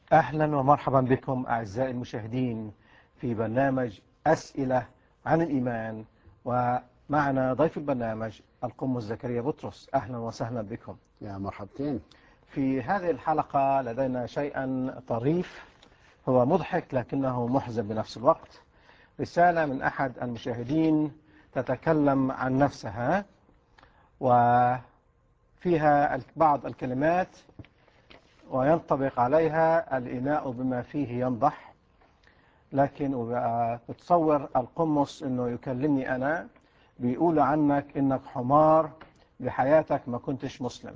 أهلا ومرحبا بكم أعزائي المشاهدين في برنامج أسئلة عن الإيمان ومعنا ضيف البرنامج القمص زكريا بطرس أهلا وسهلا بكم يا مرحبتين في هذه الحلقة لدينا شيئا طريف هو مضحك لكنه محزن بنفس الوقت رسالة من أحد المشاهدين تتكلم عن نفسها وفيها بعض الكلمات وينطبق عليها الإناء بما فيه ينضح لكن بتصور القمص أنه يكلمني أنا بيقول عنك أنك حمار بحياتك ما كنتش مسلم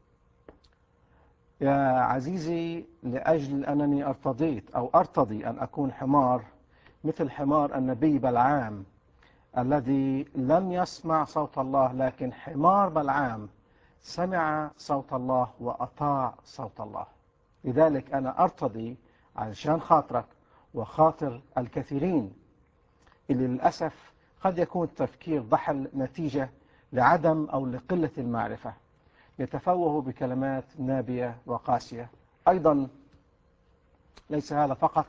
يا عزيزي لأجل أنني ارتضيت أو أرتضي أن أكون حمار مثل حمار النبي بلعام الذي لم يسمع صوت الله لكن حمار بلعام سمع صوت الله وأطاع صوت الله لذلك أنا أرتضي علشان خاطرك وخاطر الكثيرين اللي للأسف قد يكون التفكير ضحل نتيجة لعدم أو لقلة المعرفة يتفوه بكلمات نابية وقاسية أيضا ليس هذا فقط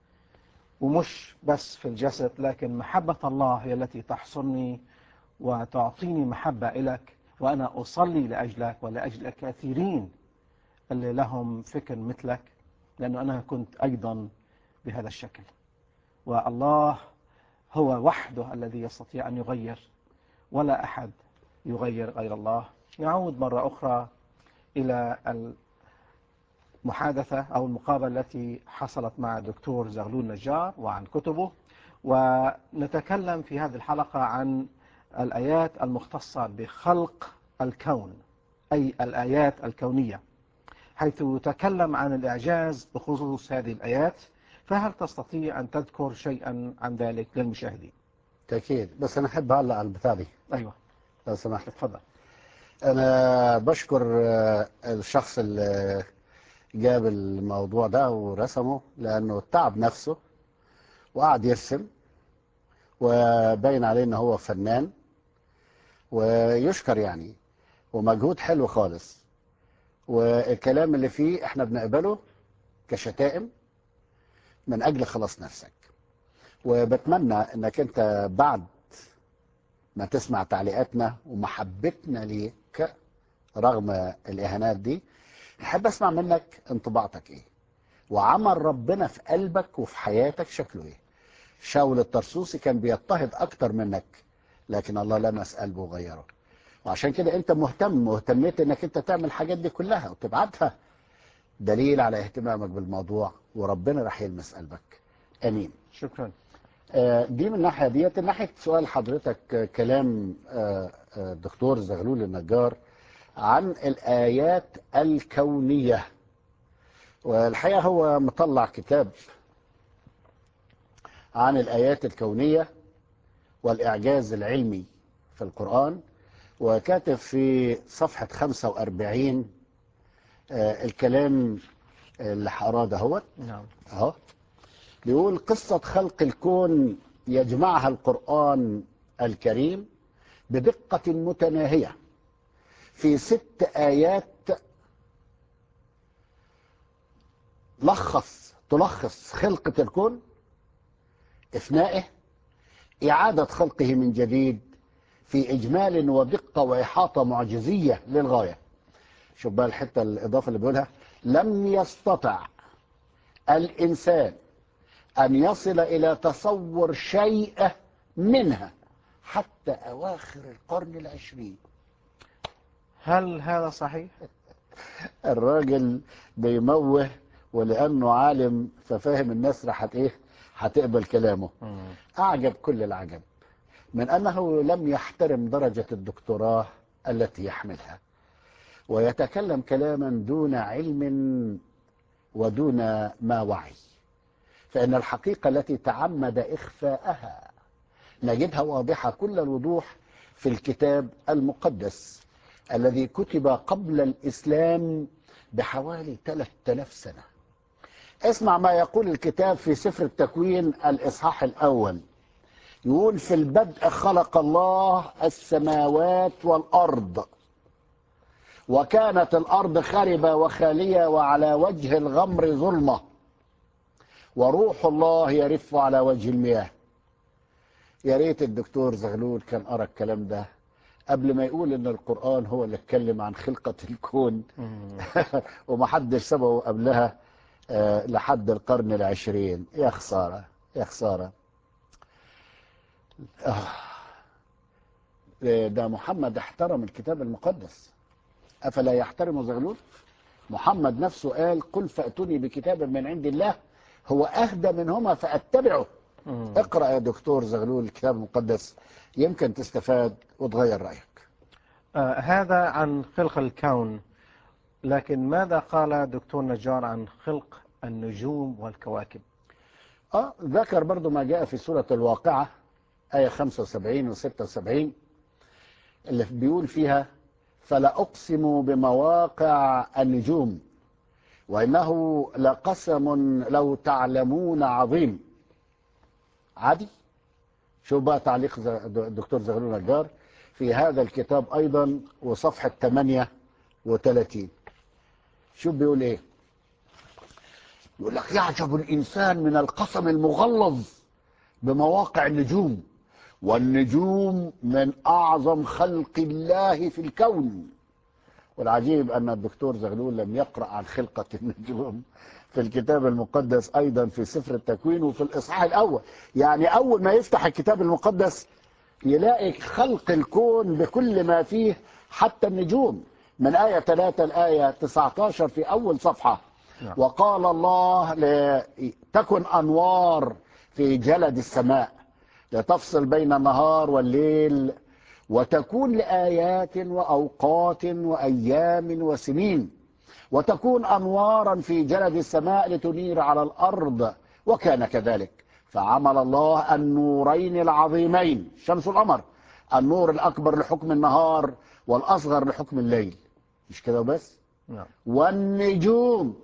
ومش بس في الجسد لكن محبة الله هي التي تحصرني وتعطيني محبة إليك وأنا أصلي لأجلك ولأجل الكثيرين اللي لهم فكر مثلك لأنه أنا كنت أيضا بهذا الشكل والله هو وحده الذي يستطيع أن يغير ولا أحد يغير غير الله نعود مرة أخرى إلى المحادثة أو المقابلة التي حصلت مع الدكتور زغلول نجار وعن كتبه ونتكلم في هذه الحلقة عن الآيات المختصة بخلق الكون أي الآيات الكونية حيث تكلم عن الإعجاز بخصوص هذه الآيات فهل تستطيع أن تذكر شيئا عن ذلك للمشاهدين تأكيد بس أنا أحب أعلق على البتاع دي أيوة لو سمحت اتفضل أنا بشكر الشخص اللي جاب الموضوع ده ورسمه لأنه تعب نفسه وقعد يرسم وباين عليه ان هو فنان ويشكر يعني ومجهود حلو خالص والكلام اللي فيه احنا بنقبله كشتائم من اجل خلاص نفسك وبتمنى انك انت بعد ما تسمع تعليقاتنا ومحبتنا ليك رغم الاهانات دي احب اسمع منك انطباعتك ايه وعمل ربنا في قلبك وفي حياتك شكله ايه شاول الطرسوسي كان بيضطهد اكتر منك لكن الله لمس قلبه وغيره وعشان كده انت مهتم واهتميت انك انت تعمل الحاجات دي كلها وتبعتها دليل على اهتمامك بالموضوع وربنا راح يلمس قلبك امين شكرا آه، دي من الناحيه ديت من ناحيه سؤال حضرتك آه، كلام آه، الدكتور زغلول النجار عن الايات الكونيه والحقيقه هو مطلع كتاب عن الآيات الكونية والإعجاز العلمي في القرآن وكاتب في صفحة 45 آه الكلام اللي هقراه دهوت نعم اهو بيقول قصة خلق الكون يجمعها القرآن الكريم بدقة متناهية في ست آيات لخص تلخص خلقة الكون إفنائه إعادة خلقه من جديد في إجمال ودقة وإحاطة معجزية للغاية شوف بقى الحتة الإضافة اللي بيقولها لم يستطع الإنسان أن يصل إلى تصور شيء منها حتى أواخر القرن العشرين هل هذا صحيح؟ الراجل بيموه ولأنه عالم ففاهم الناس راح إيه هتقبل كلامه أعجب كل العجب من أنه لم يحترم درجة الدكتوراه التي يحملها ويتكلم كلاما دون علم ودون ما وعي فإن الحقيقة التي تعمد إخفاءها نجدها واضحة كل الوضوح في الكتاب المقدس الذي كتب قبل الإسلام بحوالي 3000 سنة اسمع ما يقول الكتاب في سفر التكوين الإصحاح الأول يقول في البدء خلق الله السماوات والأرض وكانت الأرض خربة وخالية وعلى وجه الغمر ظلمة وروح الله يرف على وجه المياه يا ريت الدكتور زغلول كان قرا الكلام ده قبل ما يقول ان القرآن هو اللي اتكلم عن خلقة الكون مم. ومحدش سبقه قبلها آه، لحد القرن العشرين يا خسارة يا خسارة آه. ده محمد احترم الكتاب المقدس أفلا يحترم زغلول محمد نفسه قال قل فأتوني بكتاب من عند الله هو أهدى منهما فأتبعه مم. اقرأ يا دكتور زغلول الكتاب المقدس يمكن تستفاد وتغير رأيك آه هذا عن خلق الكون لكن ماذا قال دكتور نجار عن خلق النجوم والكواكب اه ذكر برضو ما جاء في سورة الواقعة آية 75 و 76 اللي بيقول فيها فلا أقسم بمواقع النجوم وإنه لقسم لو تعلمون عظيم عادي شوف بقى تعليق ز- الدكتور زغلول نجار في هذا الكتاب أيضا وصفحة 38 شوف بيقول إيه يقول لك يعجب الإنسان من القسم المغلظ بمواقع النجوم والنجوم من أعظم خلق الله في الكون والعجيب أن الدكتور زغلول لم يقرأ عن خلقة النجوم في الكتاب المقدس أيضا في سفر التكوين وفي الإصحاح الأول يعني أول ما يفتح الكتاب المقدس يلاقي خلق الكون بكل ما فيه حتى النجوم من آية 3 لآية 19 في أول صفحة نعم. وقال الله ل- تكن أنوار في جلد السماء لتفصل بين النهار والليل وتكون لآيات وأوقات وأيام وسنين وتكون أنوارا في جلد السماء لتنير على الأرض وكان كذلك فعمل الله النورين العظيمين شمس القمر النور الأكبر لحكم النهار والأصغر لحكم الليل مش كده بس نعم والنجوم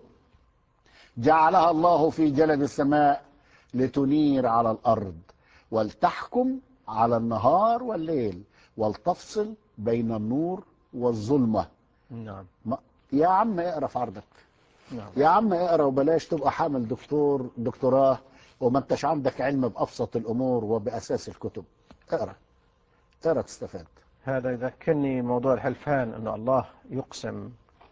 جعلها الله في جلد السماء لتنير على الأرض ولتحكم على النهار والليل ولتفصل بين النور والظلمة نعم ما- يا عم اقرا في عرضك نعم يا عم اقرا وبلاش تبقى حامل دكتور دكتوراه وما انتش عندك علم بأبسط الأمور وبأساس الكتب اقرا اقرا تستفاد هذا يذكرني موضوع الحلفان أن الله يقسم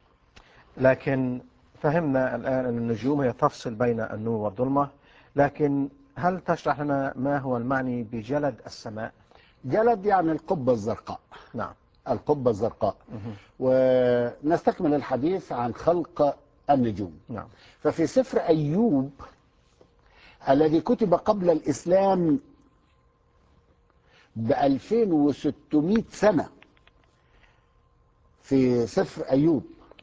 لكن فهمنا الآن أن النجوم هي تفصل بين النور والظلمة لكن هل تشرح لنا ما هو المعني بجلد السماء جلد يعني القبة الزرقاء نعم القبة الزرقاء مهم. ونستكمل الحديث عن خلق النجوم نعم ففي سفر أيوب الذي كتب قبل الإسلام ب 2600 سنة في سفر أيوب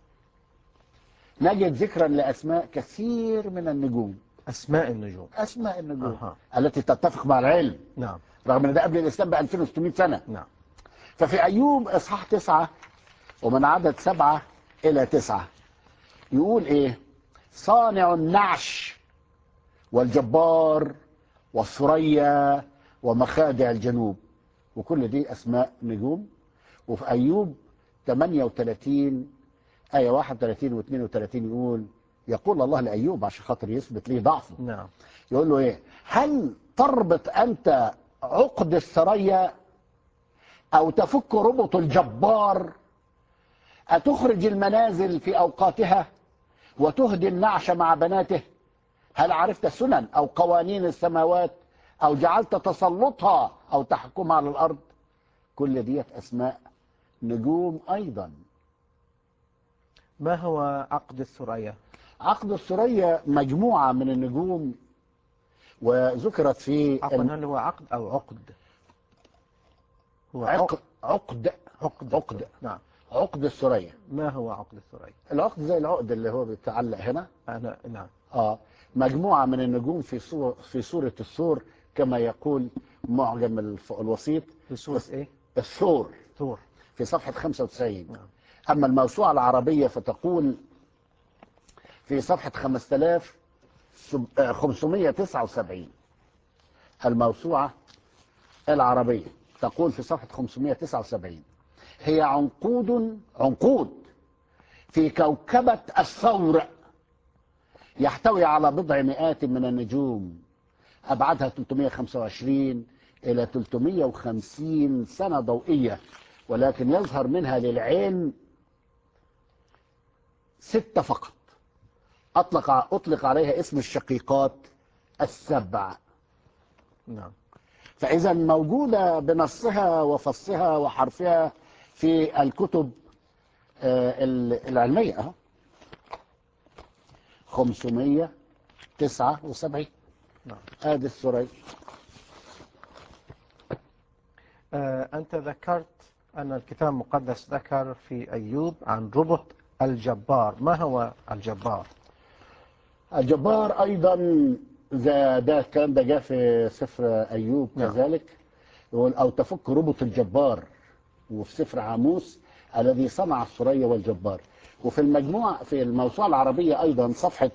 نجد ذكرا لأسماء كثير من النجوم أسماء النجوم أسماء النجوم أها. التي تتفق مع العلم نعم رغم أن ده قبل الإسلام ب 2600 سنة نعم ففي أيوب إصحاح تسعة ومن عدد سبعة إلى تسعة يقول إيه صانع النعش والجبار والثريا ومخادع الجنوب وكل دي أسماء نجوم وفي أيوب 38 آية 31 و 32 يقول يقول الله لأيوب عشان خاطر يثبت ليه ضعفه نعم يقول له ايه هل تربط انت عقد الثريا او تفك ربط الجبار اتخرج المنازل في اوقاتها وتهدي النعش مع بناته هل عرفت سنن او قوانين السماوات او جعلت تسلطها او تحكمها على الارض كل ديت اسماء نجوم ايضا ما هو عقد الثريا عقد الثريا مجموعه من النجوم وذكرت في عفوا هل هو عقد أو عقد هو عقد عقد عقد عقد. نعم عقد الثريا ما هو عقد الثريا العقد زي العقد اللي هو بيتعلق هنا أنا نعم اه مجموعه من النجوم في صور في سوره الثور كما يقول معجم الف- الوسيط في سورة إيه الثور ثور في صفحه 95 نعم اما الموسوعه العربيه فتقول في صفحه 5579 الموسوعه العربيه تقول في صفحه 579 هي عنقود عنقود في كوكبة الثور يحتوي على بضع مئات من النجوم أبعادها 325 إلى 350 سنة ضوئية ولكن يظهر منها للعين ستة فقط أطلق أطلق عليها اسم الشقيقات السبع نعم فإذا موجودة بنصها وفصها وحرفها في الكتب آه، ال- العلمية أهو 579 نعم ادي السوري آه، أنت ذكرت أن الكتاب المقدس ذكر في أيوب عن ربط الجبار ما هو الجبار؟ الجبار ايضا ذا ده الكلام ده جاء في سفر ايوب نعم. كذلك يقول او تفك ربط الجبار وفي سفر عاموس الذي صنع الثريا والجبار وفي المجموع في الموسوعه العربيه ايضا صفحه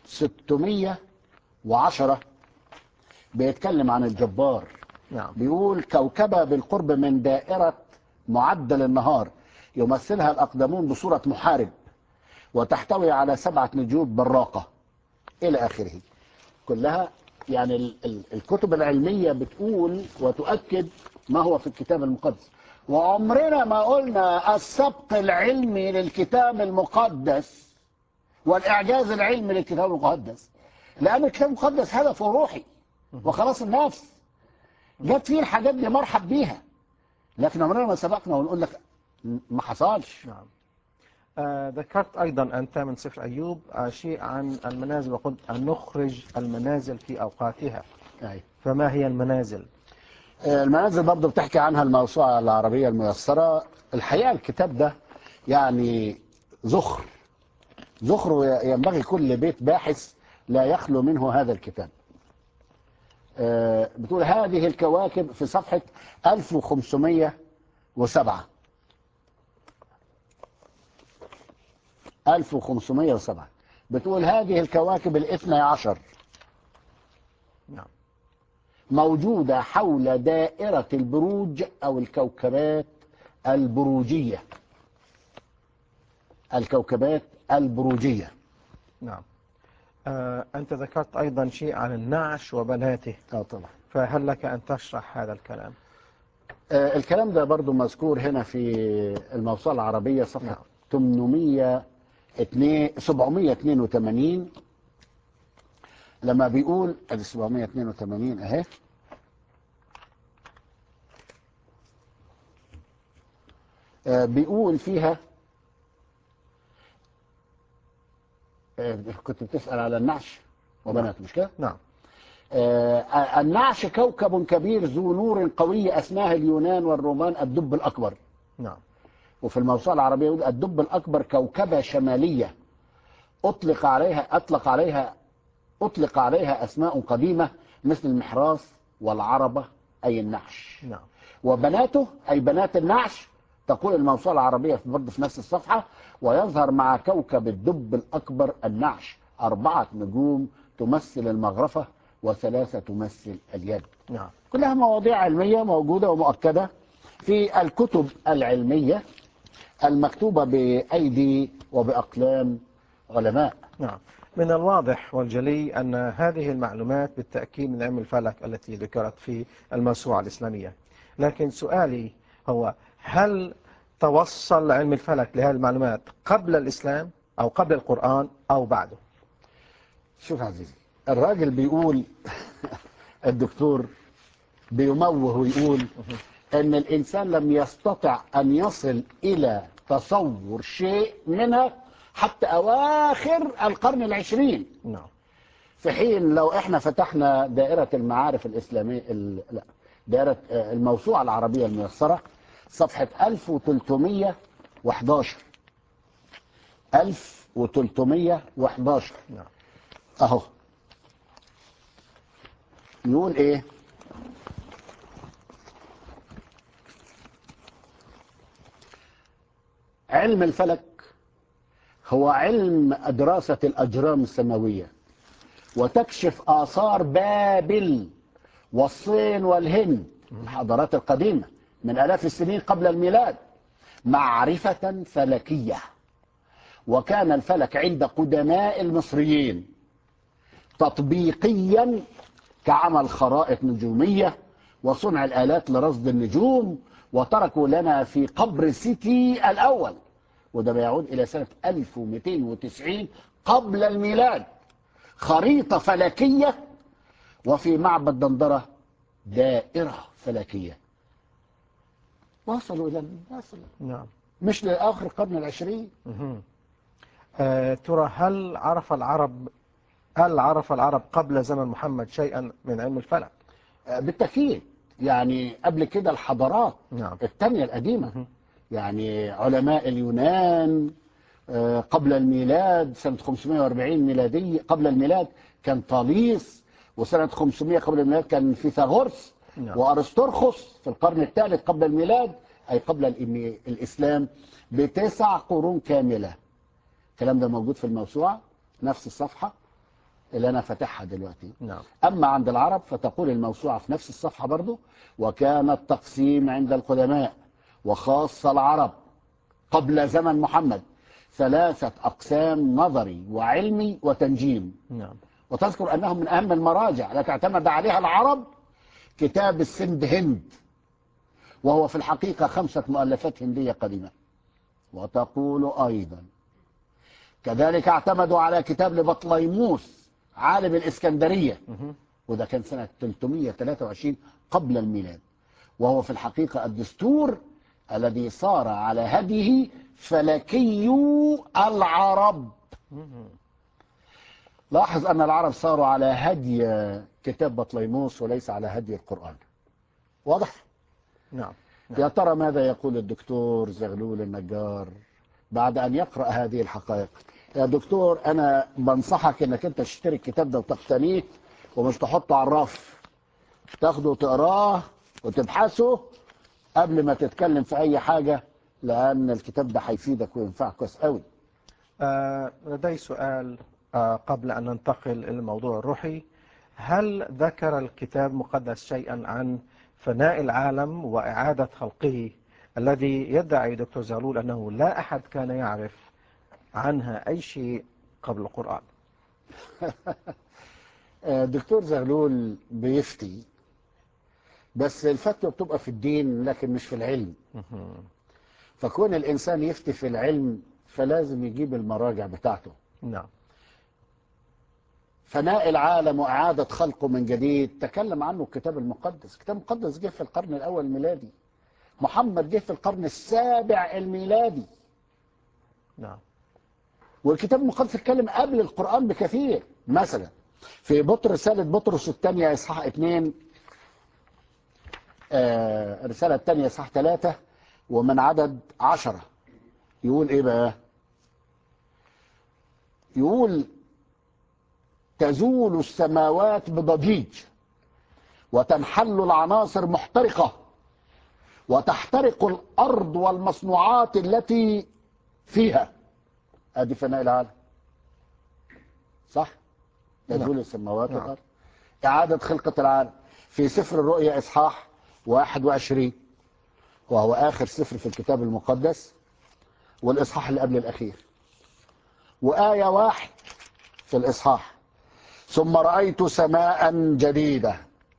610 بيتكلم عن الجبار نعم بيقول كوكبة بالقرب من دائرة معدل النهار يمثلها الأقدمون بصورة محارب وتحتوي على سبعة نجوم براقة إلى آخره كلها يعني ال ال الكتب العلمية بتقول وتؤكد ما هو في الكتاب المقدس وعمرنا ما قلنا السبق العلمي للكتاب المقدس والإعجاز العلمي للكتاب المقدس لأن الكتاب المقدس هدفه روحي وخلاص النفس جت فيه الحاجات دي مرحب بيها لكن عمرنا ما سبقنا ونقول لك ما حصلش نعم آه، ذكرت أيضا أنت من سفر أيوب آه، شيء عن المنازل وقلت أن نخرج المنازل في أوقاتها أيوة. فما هي المنازل؟ المنازل برضه بتحكي عنها الموسوعة العربية الميسرة الحقيقة الكتاب ده يعني زخر زخر ينبغي كل بيت باحث لا يخلو منه هذا الكتاب آه، بتقول هذه الكواكب في صفحة 1507 1507 بتقول هذه الكواكب الاثنى عشر نعم موجودة حول دائرة البروج أو الكوكبات البروجية الكوكبات البروجية نعم آه، أنت ذكرت أيضا شيء عن النعش وبناته اه طبعا فهل لك أن تشرح هذا الكلام؟ آه الكلام ده برضو مذكور هنا في الموسوعة العربية صفحة نعم. 800 782 لما بيقول ادي 782 اهي آه، بيقول فيها آه، كنت بتسأل على النعش وبناته مش كده؟ نعم آه، النعش كوكب كبير ذو نور قوي أسماه اليونان والرومان الدب الأكبر نعم وفي الموسوعة العربية يقول الدب الأكبر كوكبة شمالية أطلق عليها أطلق عليها أطلق عليها أسماء قديمة مثل المحراث والعربة أي النعش نعم وبناته أي بنات النعش تقول الموسوعة العربية في برضه في نفس الصفحة ويظهر مع كوكب الدب الأكبر النعش أربعة نجوم تمثل المغرفة وثلاثة تمثل اليد نعم كلها مواضيع علمية موجودة ومؤكدة في الكتب العلمية المكتوبة بأيدي وبأقلام علماء نعم من الواضح والجلي أن هذه المعلومات بالتأكيد من علم الفلك التي ذكرت في الموسوعة الإسلامية لكن سؤالي هو هل توصل علم الفلك لهذه المعلومات قبل الإسلام أو قبل القرآن أو بعده شوف عزيزي الراجل بيقول الدكتور بيموه ويقول ان الانسان لم يستطع ان يصل الى تصور شيء منها حتى اواخر القرن العشرين نعم في حين لو احنا فتحنا دائرة المعارف الاسلامية ال- لا دائرة آه، الموسوعة العربية الميسرة صفحة 1311 1311 نعم اهو يقول ايه علم الفلك هو علم دراسة الأجرام السماوية وتكشف آثار بابل والصين والهند الحضارات القديمة من آلاف السنين قبل الميلاد معرفة فلكية وكان الفلك عند قدماء المصريين تطبيقيا كعمل خرائط نجومية وصنع الآلات لرصد النجوم وتركوا لنا في قبر سيتي الأول وده بيعود إلى سنة 1290 قبل الميلاد خريطة فلكية وفي معبد دندرة دائرة فلكية وصلوا إلى وصلوا نعم مش لآخر القرن العشرين مهم. آه ترى هل عرف العرب هل عرف العرب قبل زمن محمد شيئا من علم الفلك آه، بالتأكيد يعني قبل كده الحضارات نعم التانية القديمة مهم. يعني علماء اليونان آه، قبل الميلاد سنة 540 ميلادية قبل الميلاد كان طاليس وسنة 500 قبل الميلاد كان فيثاغورس نعم. وأرسطرخس في القرن الثالث قبل الميلاد أي قبل الإم- الإسلام بتسع قرون كاملة الكلام ده موجود في الموسوعة نفس الصفحة اللي أنا فاتحها دلوقتي نعم أما عند العرب فتقول الموسوعة في نفس الصفحة برضو وكان التقسيم عند القدماء وخاصة العرب قبل زمن محمد ثلاثة أقسام نظري وعلمي وتنجيم نعم وتذكر أنهم من أهم المراجع التي اعتمد عليها العرب كتاب السند هند وهو في الحقيقة خمسة مؤلفات هندية قديمة وتقول أيضا كذلك اعتمدوا على كتاب لبطليموس عالم الإسكندرية مهم. وده كان سنة 323 قبل الميلاد وهو في الحقيقة الدستور الذي صار على هديه فلكي العرب مهم. لاحظ أن العرب صاروا على هدي كتاب بطليموس وليس على هدي القرآن واضح؟ نعم يا ترى ماذا يقول الدكتور زغلول النجار بعد أن يقرأ هذه الحقائق يا دكتور أنا بنصحك أنك أنت تشتري الكتاب ده وتقتنيه ومش تحطه على الرف تاخده وتقراه وتبحثه قبل ما تتكلم في أي حاجة لأن الكتاب ده هيفيدك وينفعك كويس قوي آه لدي سؤال آه قبل أن ننتقل إلى الموضوع الروحي هل ذكر الكتاب المقدس شيئا عن فناء العالم وإعادة خلقه الذي يدعي دكتور زغلول أنه لا أحد كان يعرف عنها أي شيء قبل القرآن آه، دكتور زغلول بيفتي بس الفتوى بتبقى في الدين لكن مش في العلم مهم. فكون الإنسان يفتي في العلم فلازم يجيب المراجع بتاعته نعم فناء العالم وإعادة خلقه من جديد تكلم عنه الكتاب المقدس الكتاب المقدس جه في القرن الأول الميلادي محمد جه في القرن السابع الميلادي نعم والكتاب المقدس اتكلم قبل القرآن بكثير مثلا في بطر رسالة بطرس الثانية إصحاح اثنين آه الرسالة الثانية إصحاح ثلاثة ومن عدد عشرة يقول إيه بقى؟ يقول تزول السماوات بضجيج وتنحل العناصر محترقة وتحترق الأرض والمصنوعات التي فيها ادي فناء العالم صح تزول نعم. السماوات نعم. والارض اعاده خلقه العالم في سفر الرؤيا اصحاح 21 وهو اخر سفر في الكتاب المقدس والاصحاح اللي قبل الاخير وايه واحد في الاصحاح ثم رايت سماء جديده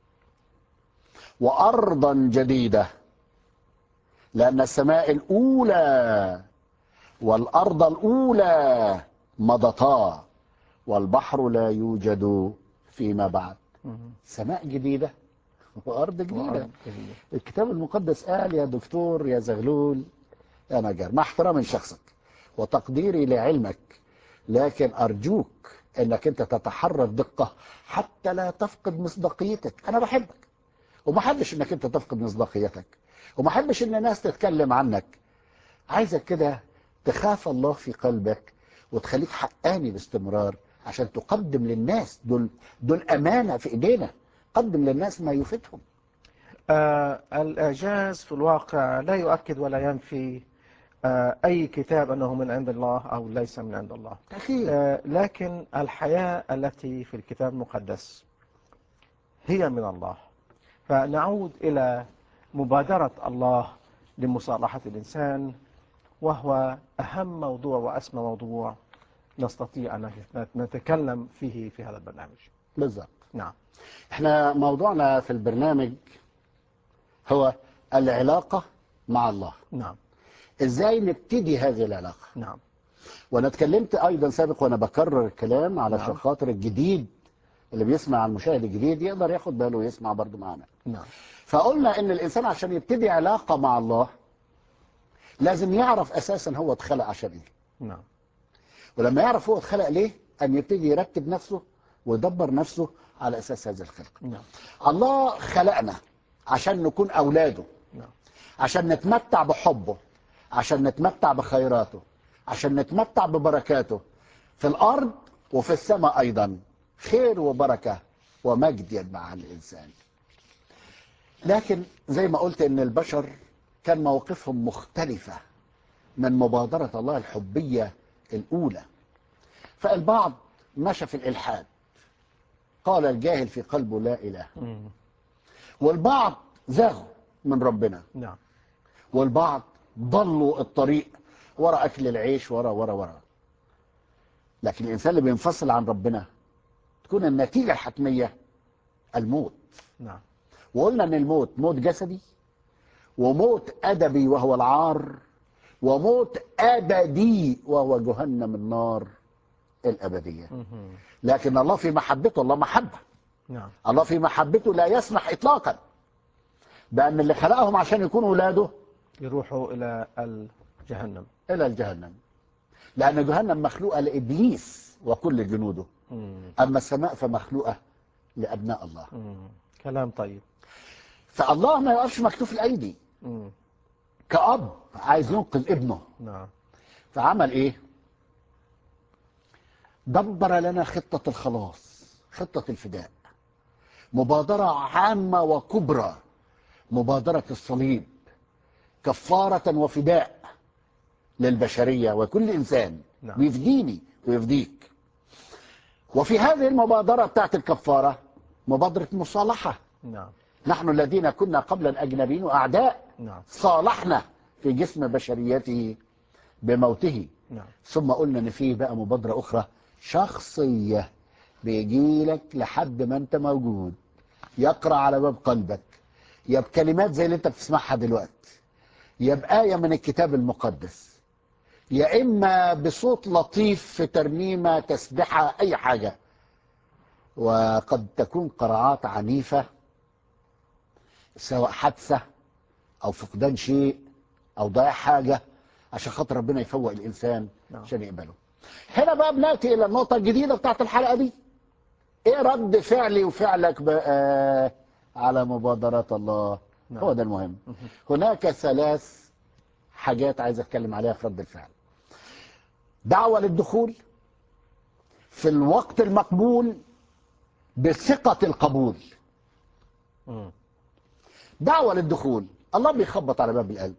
وارضا جديده لان السماء الاولى والأرض الأولى مضتا والبحر لا يوجد فيما بعد مهم. سماء جديدة وأرض جديدة وأرض جديدة. الكتاب المقدس قال يا دكتور يا زغلول يا نجار مع احترامي لشخصك وتقديري لعلمك لكن أرجوك أنك أنت تتحرى الدقة حتى لا تفقد مصداقيتك أنا بحبك وما احبش أنك أنت تفقد مصداقيتك وما احبش أن الناس تتكلم عنك عايزك كده تخاف الله في قلبك وتخليك حقاني باستمرار عشان تقدم للناس دول دول أمانة في إيدينا قدم للناس ما يفيدهم آه الإعجاز في الواقع لا يؤكد ولا ينفي آه أي كتاب أنه من عند الله أو ليس من عند الله أكيد آه لكن الحياة التي في الكتاب المقدس هي من الله فنعود إلى مبادرة الله لمصالحة الإنسان وهو أهم موضوع وأسمى موضوع نستطيع أن نتكلم فيه في هذا البرنامج بالظبط نعم احنا موضوعنا في البرنامج هو العلاقة مع الله نعم ازاي نبتدي هذه العلاقة نعم وانا اتكلمت ايضا سابق وانا بكرر الكلام علشان نعم. خاطر الجديد اللي بيسمع المشاهد الجديد يقدر ياخد باله ويسمع برضو معانا نعم فقلنا ان الانسان عشان يبتدي علاقة مع الله لازم يعرف اساسا هو اتخلق عشان ايه نعم ولما يعرف هو اتخلق ليه ان يبتدي يرتب نفسه ويدبر نفسه على اساس هذا الخلق نعم الله خلقنا عشان نكون اولاده نعم عشان نتمتع بحبه عشان نتمتع بخيراته عشان نتمتع ببركاته في الارض وفي السماء ايضا خير وبركه ومجد يتبع الانسان لكن زي ما قلت ان البشر كان موقفهم مختلفه من مبادره الله الحبيه الاولى فالبعض مشى في الالحاد قال الجاهل في قلبه لا اله مم. والبعض زاغوا من ربنا نعم والبعض ضلوا الطريق ورا اكل العيش ورا ورا ورا لكن الانسان اللي بينفصل عن ربنا تكون النتيجه الحتميه الموت نعم وقلنا ان الموت موت جسدي وموت ادبي وهو العار وموت ابدي وهو جهنم النار الابديه مهم. لكن الله في محبته الله محبه نعم الله في محبته لا يسمح اطلاقا بان اللي خلقهم عشان يكونوا اولاده يروحوا إلى الجهنم الى الجهنم لان جهنم مخلوقه لابليس وكل جنوده مم. اما السماء فمخلوقه لابناء الله مم. كلام طيب فالله ما يقفش مكتوف الايدي مم. كاب عايز ينقذ ابنه نعم فعمل ايه دبر لنا خطه الخلاص خطه الفداء مبادره عامه وكبرى مبادره الصليب كفاره وفداء للبشريه وكل انسان نعم. بيفديني ويفديك وفي هذه المبادره بتاعت الكفاره مبادره مصالحه نعم نحن الذين كنا قبلا اجنبيين واعداء نعم صالحنا في جسم بشريته بموته نعم ثم قلنا ان في بقى مبادره اخرى شخصيه بيجي لك لحد ما انت موجود يقرا على باب قلبك يا بكلمات زي اللي انت بتسمعها دلوقتي يا بايه من الكتاب المقدس يا اما بصوت لطيف في ترنيمه تسبحه اي حاجه وقد تكون قراءات عنيفه سواء حادثه او فقدان شيء او ضياع حاجه عشان خاطر ربنا يفوق الانسان نعم. عشان يقبله هنا بقى بناتي الى النقطه الجديده بتاعت الحلقه دي ايه رد فعلي وفعلك بقى على مبادرات الله نعم. هو ده المهم هناك ثلاث حاجات عايز اتكلم عليها في رد الفعل دعوه للدخول في الوقت المقبول بثقه القبول مم. دعوة للدخول الله بيخبط على باب القلب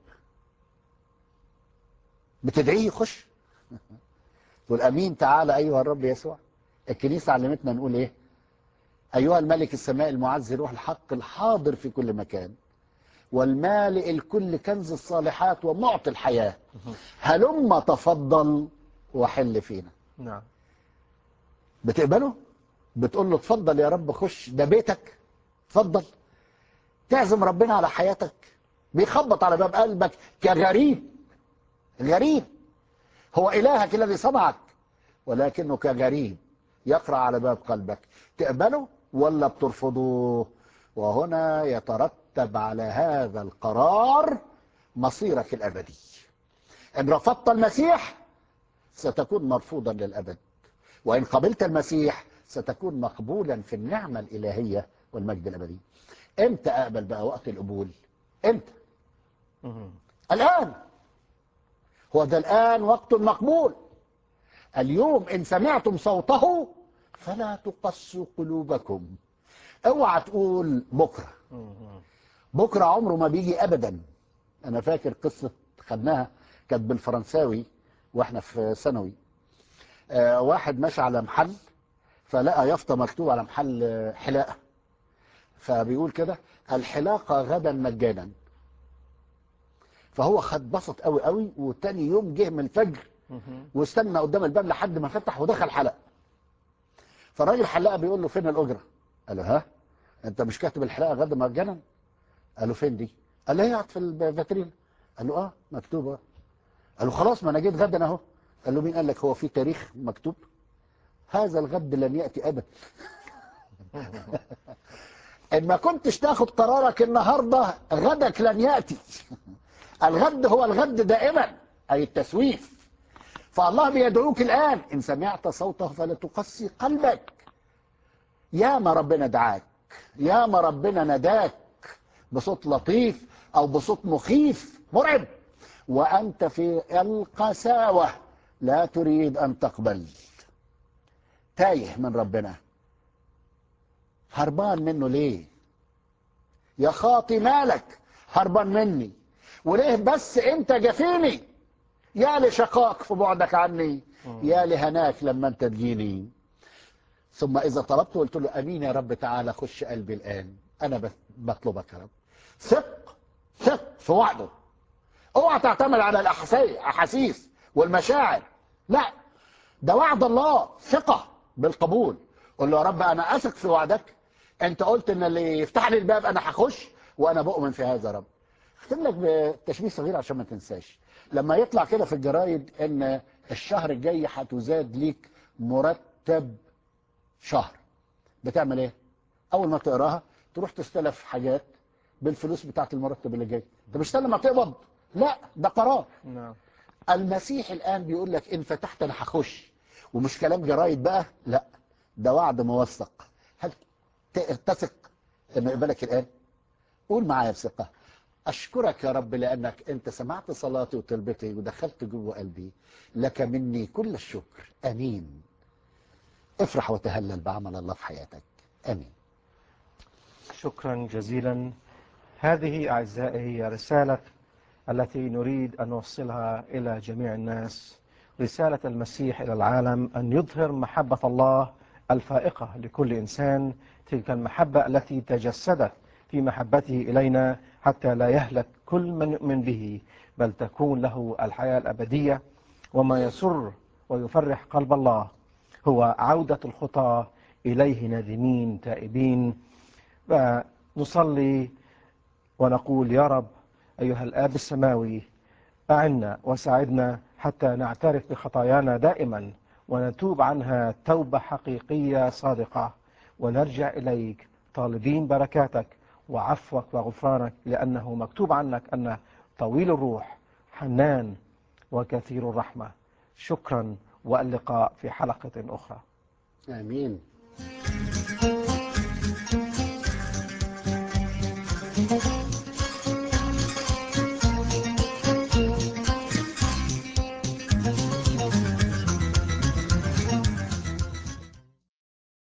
بتدعيه يخش تقول امين تعالى ايها الرب يسوع الكنيسة علمتنا نقول ايه ايها الملك السماء المعز روح الحق الحاضر في كل مكان والمالئ الكل كنز الصالحات ومعطي الحياة هلم تفضل وحل فينا نعم بتقبله بتقول له اتفضل يا رب خش ده بيتك اتفضل تعزم ربنا على حياتك بيخبط على باب قلبك كغريب غريب هو إلهك الذي صنعك ولكنه كغريب يقرأ على باب قلبك تقبله ولا بترفضه وهنا يترتب على هذا القرار مصيرك الأبدي إن رفضت المسيح ستكون مرفوضا للأبد وإن قبلت المسيح ستكون مقبولا في النعمة الإلهية والمجد الأبدي امتى أقبل بقى وقت القبول امتى مم. الآن هو ده الآن وقت مقبول اليوم إن سمعتم صوته فلا تقسوا قلوبكم اوعى تقول بكرة مم. بكرة عمره ما بيجي أبدا أنا فاكر قصة خدناها كانت بالفرنساوي وإحنا في ثانوي آه، واحد ماشي على محل فلقى يافطة مكتوب على محل آه، حلاقة فبيقول كده الحلاقة غدا مجانا فهو خد بسط قوي قوي وتاني يوم جه من الفجر مم. واستنى قدام الباب لحد ما فتح ودخل حلق فالراجل الحلاق بيقول له فين الاجره قال له ها انت مش كاتب الحلاقه غدا مجانا قال له فين دي قال له هي قاعد في الفاترين قال له اه مكتوبه قال له خلاص ما انا جيت غدا اهو قال له مين قال لك هو في تاريخ مكتوب هذا الغد لن ياتي ابدا ان ما كنتش تاخد قرارك النهارده غدك لن ياتي الغد هو الغد دائما اي التسويف فالله بيدعوك الان ان سمعت صوته فلا تقسي قلبك يا ما ربنا دعاك يا ما ربنا نداك بصوت لطيف او بصوت مخيف مرعب وانت في القساوه لا تريد ان تقبل تايه من ربنا هربان منه ليه يا خاطي مالك هربان مني وليه بس انت جفيني يا لشقاك في بعدك عني يا لهناك لما انت تجيني ثم اذا طلبت قلت له امين يا رب تعالى خش قلبي الان انا بس- بطلبك يا رب ثق ثق في وعده اوعى تعتمد على الاحاسيس الاحاسيس والمشاعر لا ده وعد الله ثقه بالقبول قول له يا رب انا اثق في وعدك انت قلت ان اللي يفتح لي الباب انا هخش وانا بؤمن في هذا يا رب اختم لك بتشبيه صغير عشان ما تنساش لما يطلع كده في الجرايد ان الشهر الجاي هتزاد ليك مرتب شهر بتعمل ايه اول ما تقراها تروح تستلف حاجات بالفلوس بتاعت المرتب اللي جاي انت مش لما تقبض لا ده قرار نعم المسيح الان بيقول لك ان فتحت انا هخش ومش كلام جرايد بقى لا ده وعد موثق هل ت- تثق انه يقبلك الان قول معايا بثقه اشكرك يا رب لانك انت سمعت صلاتي وطلبتي ودخلت جوه قلبي لك مني كل الشكر امين افرح وتهلل بعمل الله في حياتك امين شكرا جزيلا هذه أعزائي هي رسالة التي نريد أن نوصلها إلى جميع الناس رسالة المسيح إلى العالم أن يظهر محبة الله الفائقة لكل إنسان تلك المحبة التي تجسدت في محبته إلينا حتى لا يهلك كل من يؤمن به بل تكون له الحياة الأبدية وما يسر ويفرح قلب الله هو عودة الخطى إليه نادمين تائبين ونصلي ونقول يا رب أيها الآب السماوي أعنا وساعدنا حتى نعترف بخطايانا دائما ونتوب عنها توبة حقيقية صادقة ونرجع إليك طالبين بركاتك وعفوك وغفرانك لأنه مكتوب عنك أن طويل الروح حنان وكثير الرحمة شكرا واللقاء في حلقة أخرى امين